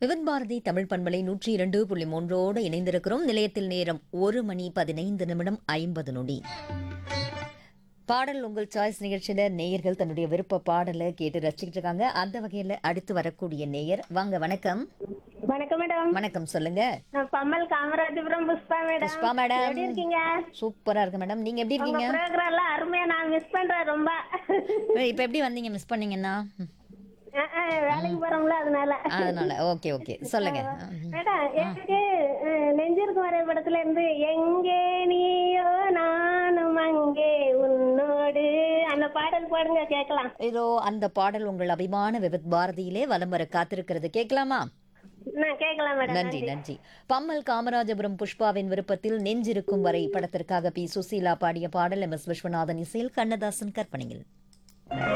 விவன் பாரதி தமிழ் பண்பலை நூற்றி இரண்டு புள்ளி மூன்றோடு இணைந்திருக்கிறோம் நிலையத்தில் நேரம் ஒரு மணி பதினைந்து நிமிடம் ஐம்பது நொடி பாடல் உங்கள் சாய்ஸ் நிகழ்ச்சியில நேயர்கள் தன்னுடைய விருப்ப பாடலை கேட்டு ரசிக்கிட்டு இருக்காங்க அந்த வகையில அடுத்து வரக்கூடிய நேயர் வாங்க வணக்கம் வணக்கம் மேடம் வணக்கம் சொல்லுங்க நான் பம்மல் காமராஜபுரம் புஷ்பா மேடம் புஷ்பா மேடம் எப்படி இருக்கீங்க சூப்பரா இருக்கு மேடம் நீங்க எப்படி உங்க இருக்கீங்க ப்ரோக்ராம் எல்லாம் அருமையா நான் மிஸ் பண்றேன் ரொம்ப இப்ப எப்படி வந்தீங்க மிஸ் பண்ணீங்கன்னா அஹ், அஹ், வேலைக்கு போறோம்ல அதனால அதனால ஓகே ஓகே சொல்லுங்க மேடம் எனக்கு அஹ், நெஞ்சிருக்கும் வரை படத்துல இருந்து எங்கே நீயோ நானும் அங்கே உன்னோடு அந்த பாடல் பாடுங்க கேட்கலாம் இதோ அந்த பாடல் உங்கள் அபிமான விபத் பாரதியிலே வலம் வர காத்திருக்கிறது கேட்கலாமா நான் கேட்கலாம் மேடம் நன்றி நன்றி பம்மல் காமராஜபுரம் புஷ்பாவின் விருப்பத்தில் நெஞ்சிருக்கும் வரை படத்திற்காக பி சுசீலா பாடிய பாடல் எம் எஸ் விஸ்வநாதன் இசையில் கண்ணதாசன் கற்பனையில்